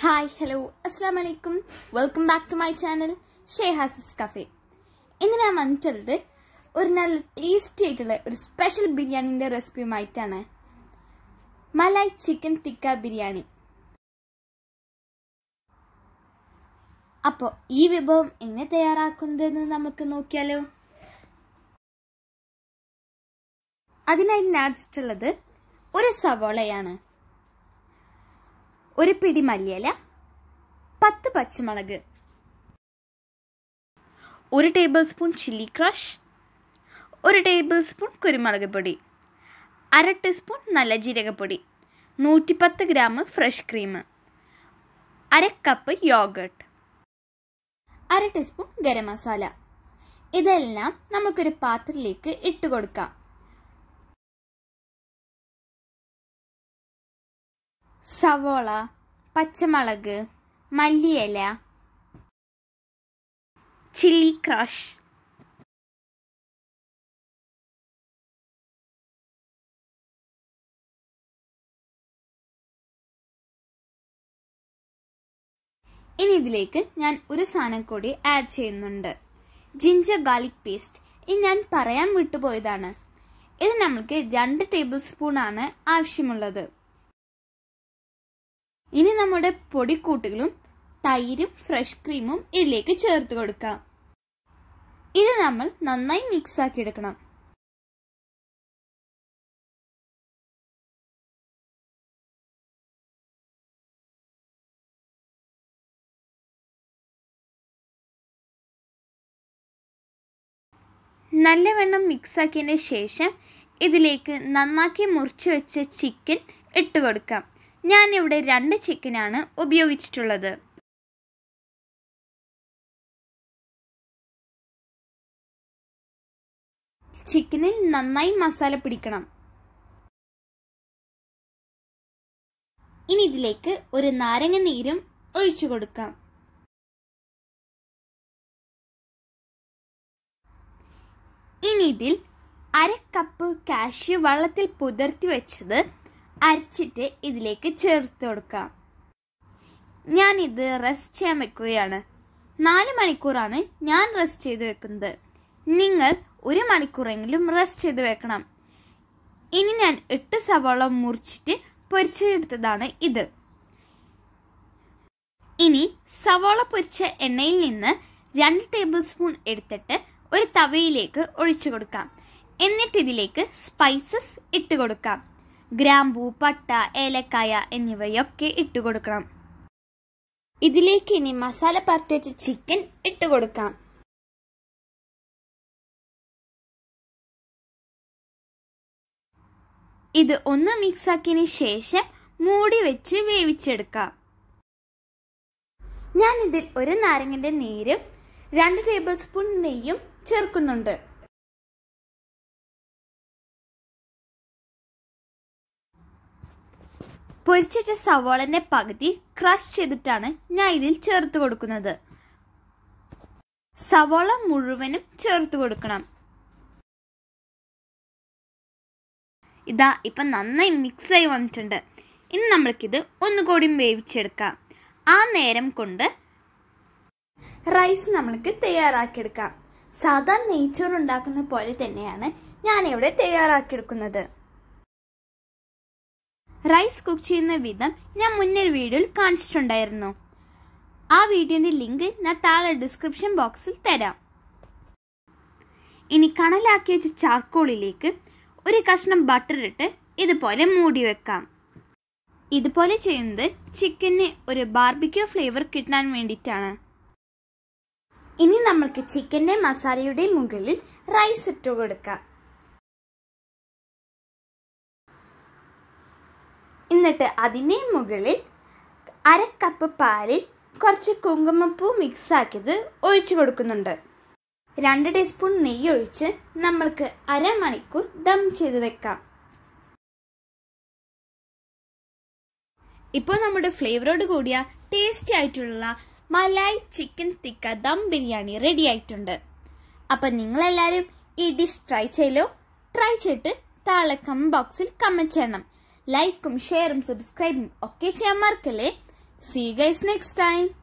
hi hello അസ്സാം വലൈക്കും welcome back to my channel ഷേഹാസിസ് കഫേ ഇന്ന് ഞാൻ വന്നിട്ടുള്ളത് ഒരു നല്ല ടേസ്റ്റി ആയിട്ടുള്ള ഒരു സ്പെഷ്യൽ ബിരിയാണിൻ്റെ റെസിപ്പിയുമായിട്ടാണ് മലായ് ചിക്കൻ തിക്ക ബിരിയാണി അപ്പോൾ ഈ വിഭവം എങ്ങനെ തയ്യാറാക്കുന്നതെന്ന് നമുക്ക് നോക്കിയാലോ അതിനായി ഞാൻ എടുത്തിട്ടുള്ളത് ഒരു സവോളയാണ് ഒരു പിടി മല്ലിയില പത്ത് പച്ചമുളക് ഒരു ടേബിൾ സ്പൂൺ ചില്ലി ക്രഷ് ഒരു ടേബിൾ സ്പൂൺ കുരുമുളക് പൊടി അര ടീസ്പൂൺ നല്ല ജീരകപ്പൊടി നൂറ്റിപ്പത്ത് ഗ്രാം ഫ്രഷ് ക്രീം അര കപ്പ് യോഗട്ട് അര ടീസ്പൂൺ ഗരം മസാല ഇതെല്ലാം നമുക്കൊരു പാത്രത്തിലേക്ക് ഇട്ട് കൊടുക്കാം സവോള പച്ചമുളക് മല്ലിയില ചില്ലി ക്രഷ് ഇനി ഇതിലേക്ക് ഞാൻ ഒരു സാധനം കൂടി ആഡ് ചെയ്യുന്നുണ്ട് ജിഞ്ചർ ഗാർലിക് പേസ്റ്റ് ഇത് ഞാൻ പറയാൻ വിട്ടുപോയതാണ് ഇത് നമുക്ക് രണ്ട് ടേബിൾ സ്പൂൺ ആണ് ആവശ്യമുള്ളത് ഇനി നമ്മുടെ പൊടിക്കൂട്ടുകളും തൈരും ഫ്രഷ് ക്രീമും ഇതിലേക്ക് ചേർത്ത് കൊടുക്കാം ഇത് നമ്മൾ നന്നായി മിക്സ് ആക്കി എടുക്കണം നല്ലവണ്ണം മിക്സ് ആക്കിയതിന് ശേഷം ഇതിലേക്ക് നന്നാക്കി മുറിച്ച് വെച്ച ചിക്കൻ ഇട്ട് കൊടുക്കാം ഞാനിവിടെ രണ്ട് ചിക്കനാണ് ഉപയോഗിച്ചിട്ടുള്ളത് ചിക്കനിൽ നന്നായി മസാല പിടിക്കണം ഇനി ഇതിലേക്ക് ഒരു നാരങ്ങ നീരും ഒഴിച്ചു കൊടുക്കാം ഇനി ഇതിൽ അര കപ്പ് കാഷ്യൂ വെള്ളത്തിൽ പുതിർത്തി വെച്ചത് അരച്ചിട്ട് ഇതിലേക്ക് ചേർത്ത് കൊടുക്കാം ഞാനിത് റെസ്റ്റ് ചെയ്യാൻ വെക്കുകയാണ് നാല് മണിക്കൂറാണ് ഞാൻ റെസ്റ്റ് ചെയ്ത് വെക്കുന്നത് നിങ്ങൾ ഒരു മണിക്കൂറെങ്കിലും റെസ്റ്റ് ചെയ്ത് വെക്കണം ഇനി ഞാൻ എട്ട് സവാള മുറിച്ചിട്ട് പൊരിച്ചെടുത്തതാണ് ഇത് ഇനി സവാള പൊരിച്ച എണ്ണയിൽ നിന്ന് രണ്ട് ടേബിൾ സ്പൂൺ എടുത്തിട്ട് ഒരു തവയിലേക്ക് ഒഴിച്ചു കൊടുക്കാം എന്നിട്ട് ഇതിലേക്ക് സ്പൈസസ് ഇട്ട് കൊടുക്കാം ഗ്രാമ്പൂ പട്ട ഏലക്കായ എന്നിവയൊക്കെ ഇട്ട് കൊടുക്കണം ഇതിലേക്ക് ഇനി മസാല പരട്ടിച്ച ചിക്കൻ ഇട്ട് കൊടുക്കാം ഇത് ഒന്ന് മിക്സ് ആക്കിയതിന് ശേഷം മൂടി വെച്ച് വേവിച്ചെടുക്കാം ഞാൻ ഇതിൽ ഒരു നാരങ്ങന്റെ നീരും രണ്ട് ടേബിൾ സ്പൂൺ നെയ്യും ചേർക്കുന്നുണ്ട് പൊരിച്ചിട്ട സവാളന്റെ പകുതി ക്രഷ് ചെയ്തിട്ടാണ് ഞാൻ ഇതിൽ ചേർത്ത് കൊടുക്കുന്നത് സവാള മുഴുവനും ചേർത്ത് കൊടുക്കണം ഇതാ ഇപ്പം നന്നായി മിക്സ് ആയി വന്നിട്ടുണ്ട് ഇനി നമ്മൾക്കിത് ഒന്നുകൂടി വേവിച്ചെടുക്കാം ആ നേരം കൊണ്ട് റൈസ് നമ്മൾക്ക് തയ്യാറാക്കിയെടുക്കാം സാധാ നെയ്ച്ചോറ് ഉണ്ടാക്കുന്ന പോലെ തന്നെയാണ് ഞാനിവിടെ തയ്യാറാക്കിയെടുക്കുന്നത് റൈസ് കുക്ക് ചെയ്യുന്ന വിധം ഞാൻ മുന്നൊരു വീഡിയോയിൽ കാണിച്ചിട്ടുണ്ടായിരുന്നു ആ വീഡിയോന്റെ ലിങ്ക് ഞാൻ താഴെ ഡിസ്ക്രിപ്ഷൻ ബോക്സിൽ തരാം ഇനി കണലാക്കി വെച്ച ചാർക്കോളിലേക്ക് ഒരു കഷ്ണം ബട്ടർ ഇട്ട് ഇതുപോലെ മൂടി വെക്കാം ഇതുപോലെ ചെയ്യുന്നത് ചിക്കന് ഒരു ബാർബിക്യൂ ഫ്ലേവർ കിട്ടാൻ വേണ്ടിയിട്ടാണ് ഇനി നമ്മൾക്ക് ചിക്കന്റെ മസാലയുടെ മുകളിൽ റൈസ് ഇട്ട് കൊടുക്കാം എന്നിട്ട് അതിൻ്റെ മുകളിൽ അര കപ്പ് പാലിൽ കുറച്ച് കുങ്കുമപ്പൂ മിക്സ് ആക്കിയത് ഒഴിച്ചു കൊടുക്കുന്നുണ്ട് രണ്ട് ടീസ്പൂൺ നെയ്യ് ഒഴിച്ച് നമ്മൾക്ക് അരമണിക്കൂർ ദം ചെയ്ത് വെക്കാം ഇപ്പോൾ നമ്മുടെ ഫ്ലേവറോട് കൂടിയ ടേസ്റ്റി ആയിട്ടുള്ള മലായ് ചിക്കൻ തിക്ക ദം ബിരിയാണി റെഡി ആയിട്ടുണ്ട് അപ്പം നിങ്ങളെല്ലാവരും ഈ ഡിഷ് ട്രൈ ചെയ്യലോ ട്രൈ ചെയ്തിട്ട് താഴെ കമന്റ് ബോക്സിൽ കമന്റ് ചെയ്യണം ലൈക്കും ഷെയറും സബ്സ്ക്രൈബും ഒക്കെ ചെയ്യാൻ മറക്കല്ലേ സീ ഗൈസ് നെക്സ്റ്റ് ടൈം